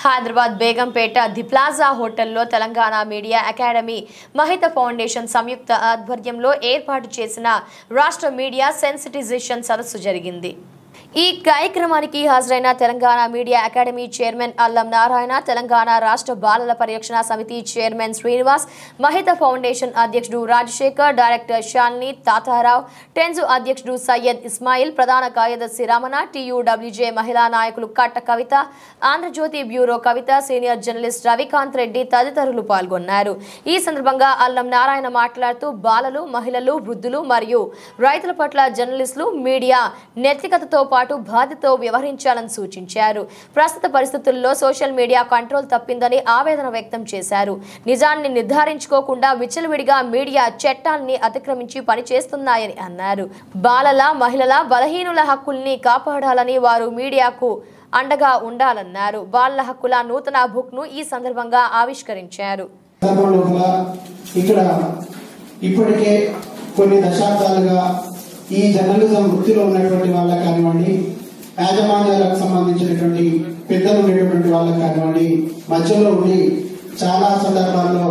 Hyderabad Begumpet the plaza హోటల్లో Telangana media academy Mahita foundation సంయుక్త ఆధ్వర్యంలో ఏర్పాటు చేసిన రాష్ట్ర మీడియా సెన్సిటైజేషన్ సదస్సు జరిగింది ఈ కార్యక్రమానికి హాజరైన తెలంగాణ మీడియా అకాడమీ చైర్మన్ అల్లం నారాయణ తెలంగాణ రాష్ట్ర బాలల పరిరక్షణ సమితి చైర్మన్ శ్రీనివాస్ మహిత ఫౌండేషన్ అధ్యక్షుడు రాజశేఖర్ డైరెక్టర్ షాలిని తాతారావు టెన్జు అధ్యక్షుడు సయ్యద్ ఇస్మాయిల్ ప్రధాన కార్యదర్శి రమణ టీయూడబ్ల్యూజే మహిళా నాయకులు Katta Kavitha Andhrajyothi bureau Kavitha senior journalist Ravikanth Reddy తదితరులు పాల్గొన్నారు ఈ సందర్భంగా అల్లం నారాయణ మాట్లాడుతూ బాలలు మహిళలు వృద్ధులు మరియు రైతుల పట్ల జర్నలిస్టులు మీడియా నైతికతతో పాటు బాధ్యతతో వ్యవహరించాలని సూచించారు ప్రస్తుత పరిస్థితుల్లో సోషల్ మీడియా కంట్రోల్ తప్పిందని ఆవేదన వ్యక్తం చేశారు నిజాన్ని నిర్ధారించుకోకుండా విచ్చలవిడిగా మీడియా చట్టాల్ని అతిక్రమించి పనిచేస్తున్నాయని అన్నారు బాలల మహిళల బలహీనుల హక్కుల్ని కాపాడాలని వారు మీడియాకు అండగా ఉండాలన్నారు బాలల హక్కుల నూతన బుక్ ను ఈ సందర్భంగా ఆవిష్కరించారు సందర్భం లోపల ఇక్కడ ఇప్పటికే కొన్ని దశాబ్దాలుగా ఈ జర్నలిజం వృత్తిలో ఉన్నటువంటి వాళ్ళకి కానివ్వండి యాజమాన్యాలకు సంబంధించినటువంటి పెద్దలు ఉండేటువంటి వాళ్ళకి కానివ్వండి మధ్యలో ఉండి చాలా సందర్భాల్లో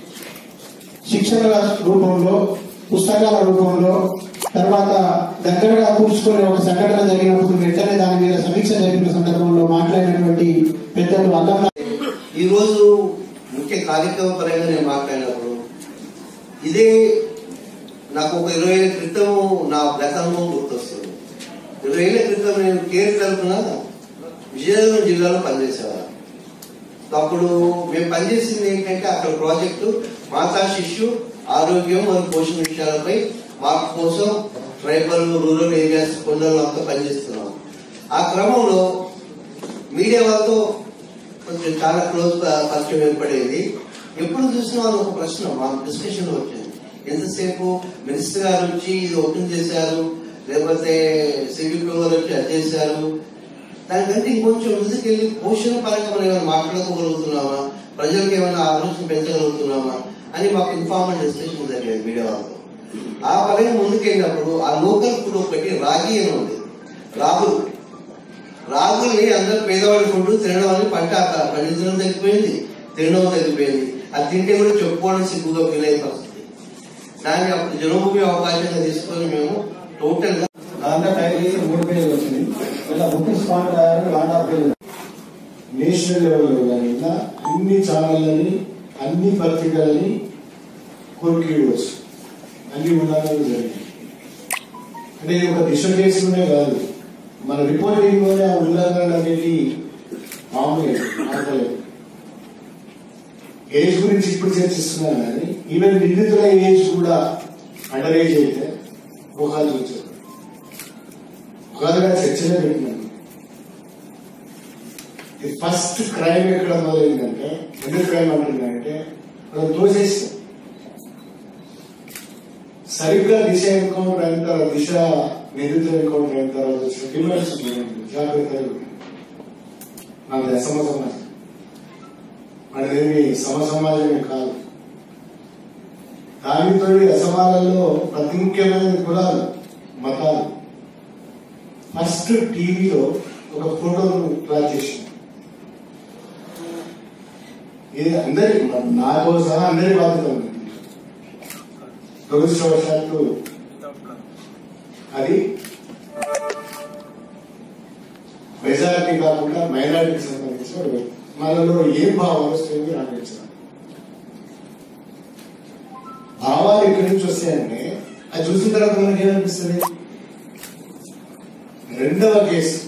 శిక్షణల రూపంలో పుస్తకాల రూపంలో తర్వాత దగ్గరగా కూర్చుకునే ఒక సంఘటన జరిగినప్పుడు వెంటనే దాని మీద సమీక్ష జరిగిన సందర్భంలో మాట్లాడినటువంటి పెద్దలు అల్లం ఈ రోజు ముఖ్య కార్యక్రమ పరంగా నేను మాట్లాడినప్పుడు ఇదే నాకు ఒక ఇరవై ఏళ్ళ క్రితం నా గతంలో గుర్తొస్తుంది ఇరవై ఏళ్ళ క్రితం నేను కేర్ తరఫున విజయనగరం జిల్లాలో పనిచేసేవాను అప్పుడు మేము పనిచేసింది ఏంటంటే అక్కడ ప్రాజెక్టు మాతా శిశు ఆరోగ్యం మరియు పోషణ విషయాలపై మార్పు కోసం ట్రైబల్ రూరల్ ఏరియాస్ కొండలు అంతా పనిచేస్తున్నాం ఆ క్రమంలో మీడియా వాళ్ళతో కొంచెం చాలా క్లోజ్ పరిచయం ఏర్పడేది ఎప్పుడు చూసినా వాళ్ళు ఒక ప్రశ్న మా డిస్కషన్ వచ్చింది ఎంతసేపు మినిస్టర్ గారు వచ్చి ఇది ఓపెన్ చేశారు లేకపోతే సివిల్ వారు వచ్చి అది చేశారు దానికంటే ఇంకొంచెం ముందుకెళ్ళి పోషణ పరంగా మనం ఏమైనా మాట్లాడుకోగలుగుతున్నామా ప్రజలకు ఏమైనా ఆలోచన పెంచగలుగుతున్నామా అని మాకు ఇన్ఫార్మల్ డిస్కషన్ జరిగేది మీడియా వాళ్ళతో ఆ పరంగా ముందుకెళ్ళినప్పుడు ఆ లోకల్ ఫుడ్ ఒకటి రాగి అని ఉంది రాగులు రాగుల్ని అందరూ పేదవాడి ఫుడ్ తినడం అని పంట అక్కడ పండించడం తగ్గిపోయింది తినడం తగ్గిపోయింది అది తింటే కూడా చెప్పుకోవడం సిగ్గుగా ఫీల్ అయిన పరిస్థితి దాన్ని అప్పుడు జన్మభూమి అవకాశంగా తీసుకొని మేము టోటల్ గా దాంట్లో టైప్ చేసి మూడు పేజీలు వచ్చింది ఇలా బుక్ స్పాట్ రాయాలని వన్ హాఫ్ పేజ్ నేషనల్ లెవెల్లో కానీ ఇలా అన్ని ఛానళ్ళని అన్ని పత్రికలని కొరికివచ్చు అన్ని ఉండాలని జరిగింది అంటే ఇది ఒక దిశ చేసుకునే కాదు మన రిపోర్టింగ్ లోనే ఆ ఉల్లంఘన అనేది మామూలు ఆడలేదు ఏజ్ గురించి ఇప్పుడు చర్చిస్తున్నాను కానీ ఈవెన్ నిందితుల ఏజ్ కూడా అండర్ ఏజ్ అయితే ఊహాలు చూచారు ఒకవేళ చర్చలో పెట్టినాను ఇది ఫస్ట్ క్రైమ్ ఎక్కడ మొదలైందంటే ఎందుకు క్రైమ్ అంటున్నానంటే మనం తోసేస్తాం సరిగ్గా దిశ ఎన్కౌంటర్ అయిన తర్వాత దిశ నిందితుల ఎన్కౌంటర్ అయిన తర్వాత వచ్చిన డిమాండ్స్ జాగ్రత్తలు మనది అసమ సమాజం మనదేమి సమ సమాజమే కాదు దానితో అసమాలలో ప్రతి ముఖ్యమైనది కులాలు మతాలు ఫస్ట్ టీవీలో ఒక ఫోటోను ప్లాన్ చేసింది ఇది అందరి నాతో సహా అందరి బాధ్యత ఉంది దురదృష్టవశాత్తు అది మెజారిటీ కాకుండా మైనారిటీకి సంబంధించిన ఒక వ్యక్తి. మనలో ఏం భావాలు వస్తాయో నాకు తెలుసు భావాలు ఎక్కడి నుంచి వస్తాయంటే అది చూసిన తర్వాత మనకి ఏమనిపిస్తుంది రెండవ కేసు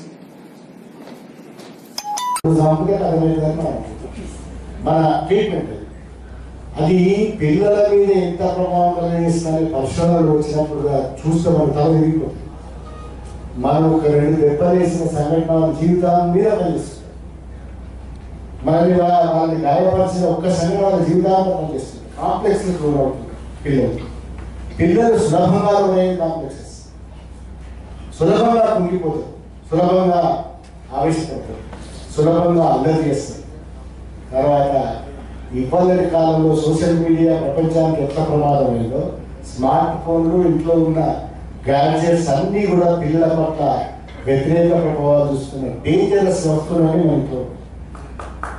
చంపితే అర్థమైందని మనం మన ట్రీట్మెంట్ అది పిల్లల మీద ఎంత ప్రభావం కలిగిస్తుందని పరిశోధనలు వచ్చినప్పుడు చూస్తే మన తల తిరిగిపోతుంది మనం ఒక రెండు దెబ్బలేసిన సంఘటన వాళ్ళ జీవితాల మీద పనిచేస్తుంది మరి వా- వాళ్ళని గాయపరిచిన ఒక్క సంఘటన వాళ్ళ జీవితాలను పనిచేస్తుంది కాంప్లెక్స్ అవుతుంది పిల్లలు పిల్లలు సులభంగా ఉన్నాయి కాంప్లెక్సెస్ సులభంగా కుంగిపోతారు సులభంగా ఆవిష్పడతారు సులభంగా అల్లరి చేస్తారు తర్వాత ఇబ్బంది కాలంలో సోషల్ మీడియా ప్రపంచానికి ఎంత ప్రమాదమైందో స్మార్ట్ ఫోన్లు ఇంట్లో ఉన్న గ్యాడ్జెట్స్ అన్ని కూడా పిల్లల పట్ల వ్యతిరేక ప్రభావాలు చూస్తున్న డేంజరస్ వస్తువులని మనకు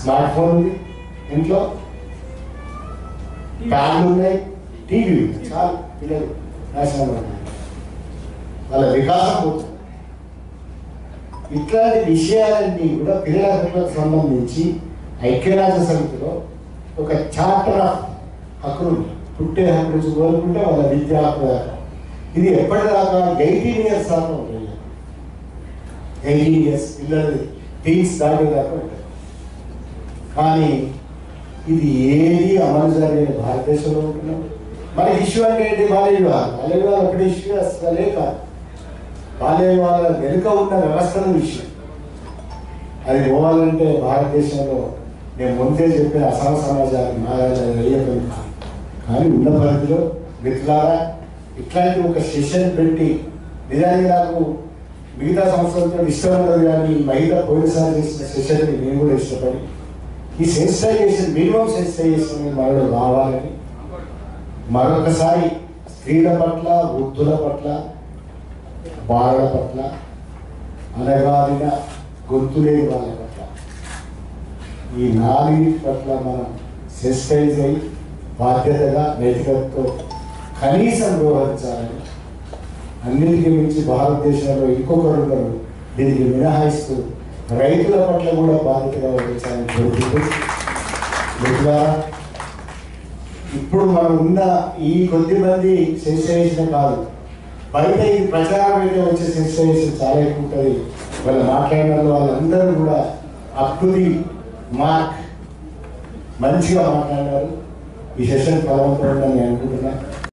స్మార్ట్ ఫోన్ ఉంది ఇంట్లో ఫ్యాన్లు ఉన్నాయి టీవీ ఉంది చాలు పిల్లలు నాశనం అవుతారు. వాళ్ళ వికాసం పోతుంది ఇట్లాంటి విషయాలన్నీ కూడా పిల్లల హక్కులకు సంబంధించి ఐక్యరాజ్య సమితిలో ఒక చార్టర్ ఆఫ్ హక్కులు ఉన్నాయి. పుట్టే హక్కు నుంచి కోరుకుంటే వాళ్ళ విద్యా హక్కు దాకా ఇది ఎప్పటిదాకా ఎయిటీన్ ఇయర్స్ దాకా ఉంటుంది ఎయిటీన్ ఇయర్స్ పిల్లలు టీన్స్ దాటేదాకా ఉంటుంది కానీ ఇది ఏది అమలు జరిగిన భారతదేశంలో ఉంటున్నాం మన ఇష్యూ అంటే ఏంటి బాల్య వివాహం బాల్య వివాహం ఒకటి ఇష్యూ అసలే కాదు బాల్య వివాహాల వెనుక ఉన్న వ్యవస్థల విషయం అది పోవాలంటే భారతదేశంలో నేను ముందే చెప్పిన అసమ సమాజాన్ని మారాలని వేయకం కాదు కానీ ఉన్న పరిధిలో మిత్రులారా ఇట్లాంటి ఒక సెషన్ పెట్టి నిజానికి నాకు మిగతా సంవత్సరంతో ఇష్టం ఉండదు కానీ ఈ మహిళ పోయినసారి చేసిన సెషన్ని నేను కూడా ఇష్టపడి ఈ సెన్సిటైజేషన్ మినిమం సెన్సిటైజేషన్ మనలో రావాలని మరొకసారి స్త్రీల పట్ల వృద్ధుల పట్ల బాలల పట్ల అనగారిన గొంతులేని వాళ్ళ పట్ల ఈ నాలుగింటి పట్ల మనం సెన్సిటైజ్ అయి బాధ్యతగా నైతికతతో కనీసం వ్యవహరించాలని అన్నిటికీ మించి భారతదేశంలో ఇంకొకరు ఉన్నారు దీనికి మినహాయిస్తూ రైతుల పట్ల కూడా బాధ్యతగా వహించాలని కోరుకుంటూ మిత్రులారా, ఇప్పుడు మనం ఉన్న ఈ కొద్ది మంది సెన్సిటైజేషన్ కాదు బయట ఈ ప్రచారం అయితే వచ్చే సెన్సిటైజేషన్ చాలా ఎక్కువ ఉంటుంది వాళ్ళు మాట్లాడిన వాళ్ళు వాళ్ళందరూ కూడా అప్ టు ది మార్క్ మంచిగా మాట్లాడారు ఈ సెషన్ ఫలవంతమైందని నేను అనుకుంటున్నాను